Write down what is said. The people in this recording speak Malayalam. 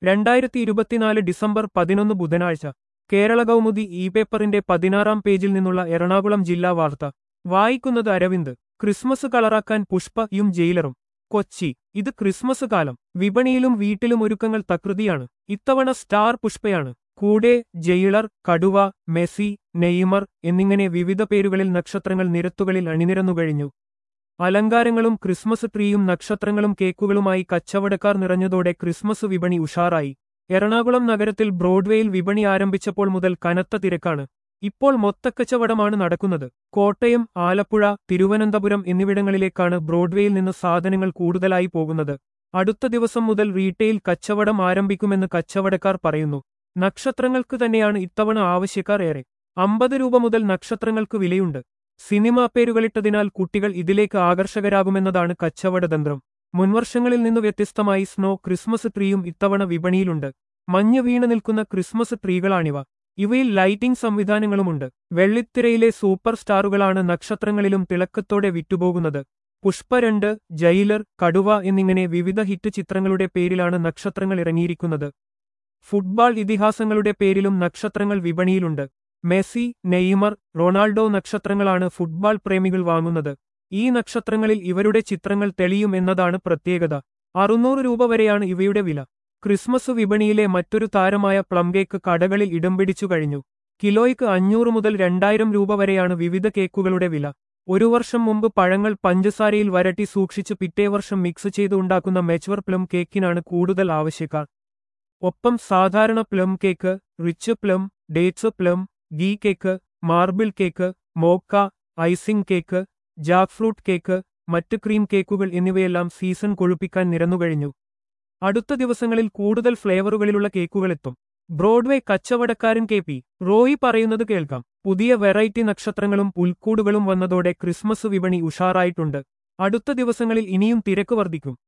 രണ്ടായിരത്തി ഇരുപത്തിനാല് ഡിസംബർ പതിനൊന്ന് ബുധനാഴ്ച കേരള കൗമുദി ഇ പേപ്പറിന്റെ പതിനാറാം പേജിൽ നിന്നുള്ള എറണാകുളം ജില്ലാ വാർത്ത വായിക്കുന്നത് അരവിന്ദ് ക്രിസ്മസ് കളറാക്കാൻ പുഷ്പയും ജയിലറും കൊച്ചി ഇത് ക്രിസ്മസ് കാലം വിപണിയിലും വീട്ടിലും ഒരുക്കങ്ങൾ തകൃതിയാണ് ഇത്തവണ സ്റ്റാർ പുഷ്പയാണ് കൂടെ ജയിലർ കടുവ മെസ്സി നെയ്മർ എന്നിങ്ങനെ വിവിധ പേരുകളിൽ നക്ഷത്രങ്ങൾ നിരത്തുകളിൽ അണിനിരന്നുകഴിഞ്ഞു അലങ്കാരങ്ങളും ക്രിസ്മസ് ട്രീയും നക്ഷത്രങ്ങളും കേക്കുകളുമായി കച്ചവടക്കാർ നിറഞ്ഞതോടെ ക്രിസ്മസ് വിപണി ഉഷാറായി എറണാകുളം നഗരത്തിൽ ബ്രോഡ്വേയിൽ വിപണി ആരംഭിച്ചപ്പോൾ മുതൽ കനത്ത തിരക്കാണ് ഇപ്പോൾ മൊത്തക്കച്ചവടമാണ് നടക്കുന്നത് കോട്ടയം ആലപ്പുഴ തിരുവനന്തപുരം എന്നിവിടങ്ങളിലേക്കാണ് ബ്രോഡ്വേയിൽ നിന്ന് സാധനങ്ങൾ കൂടുതലായി പോകുന്നത് അടുത്ത ദിവസം മുതൽ റീറ്റെയിൽ കച്ചവടം ആരംഭിക്കുമെന്ന് കച്ചവടക്കാർ പറയുന്നു നക്ഷത്രങ്ങൾക്ക് തന്നെയാണ് ഇത്തവണ ആവശ്യക്കാർ ഏറെ അമ്പത് രൂപ മുതൽ നക്ഷത്രങ്ങൾക്ക് വിലയുണ്ട് സിനിമാ പേരുകളിട്ടതിനാൽ കുട്ടികൾ ഇതിലേക്ക് ആകർഷകരാകുമെന്നതാണ് കച്ചവടതന്ത്രം മുൻവർഷങ്ങളിൽ നിന്ന് വ്യത്യസ്തമായി സ്നോ ക്രിസ്മസ് ട്രീയും ഇത്തവണ വിപണിയിലുണ്ട് മഞ്ഞ് വീണ് നിൽക്കുന്ന ക്രിസ്മസ് ട്രീകളാണിവ ഇവയിൽ ലൈറ്റിംഗ് സംവിധാനങ്ങളുമുണ്ട് വെള്ളിത്തിരയിലെ സൂപ്പർ സ്റ്റാറുകളാണ് നക്ഷത്രങ്ങളിലും തിളക്കത്തോടെ വിറ്റുപോകുന്നത് പുഷ്പ രണ്ട് ജയിലർ കടുവ എന്നിങ്ങനെ വിവിധ ഹിറ്റ് ചിത്രങ്ങളുടെ പേരിലാണ് നക്ഷത്രങ്ങൾ ഇറങ്ങിയിരിക്കുന്നത് ഫുട്ബോൾ ഇതിഹാസങ്ങളുടെ പേരിലും നക്ഷത്രങ്ങൾ വിപണിയിലുണ്ട് മെസ്സി നെയ്മർ റൊണാൾഡോ നക്ഷത്രങ്ങളാണ് ഫുട്ബോൾ പ്രേമികൾ വാങ്ങുന്നത് ഈ നക്ഷത്രങ്ങളിൽ ഇവരുടെ ചിത്രങ്ങൾ തെളിയും എന്നതാണ് പ്രത്യേകത അറുന്നൂറ് രൂപ വരെയാണ് ഇവയുടെ വില ക്രിസ്മസ് വിപണിയിലെ മറ്റൊരു താരമായ പ്ലം കേക്ക് കടകളിൽ ഇടം പിടിച്ചു കഴിഞ്ഞു കിലോയ്ക്ക് അഞ്ഞൂറ് മുതൽ രണ്ടായിരം രൂപ വരെയാണ് വിവിധ കേക്കുകളുടെ വില ഒരു വർഷം മുമ്പ് പഴങ്ങൾ പഞ്ചസാരയിൽ വരട്ടി സൂക്ഷിച്ച് പിറ്റേ വർഷം മിക്സ് ചെയ്ത് ഉണ്ടാക്കുന്ന മെച്വർ പ്ലം കേക്കിനാണ് കൂടുതൽ ആവശ്യക്കാർ ഒപ്പം സാധാരണ plum cake rich plum dates plum ghee cake marble cake mocha icing cake jackfruit cake മറ്റ് ക്രീം കേക്കുകൾ എന്നിവയെല്ലാം സീസൺ കൊഴുപ്പിക്കാൻ നിരന്നുകഴിഞ്ഞു അടുത്ത ദിവസങ്ങളിൽ കൂടുതൽ ഫ്ലേവറുകളിലുള്ള കേക്കുകളെത്തും ബ്രോഡ്വേ കച്ചവടക്കാരൻ കെ പി റോയി പറയുന്നത് കേൾക്കാം പുതിയ വെറൈറ്റി നക്ഷത്രങ്ങളും പുൽക്കൂടുകളും വന്നതോടെ ക്രിസ്മസ് വിപണി ഉഷാറായിട്ടുണ്ട് അടുത്ത ദിവസങ്ങളിൽ ഇനിയും തിരക്ക് വർദ്ധിക്കും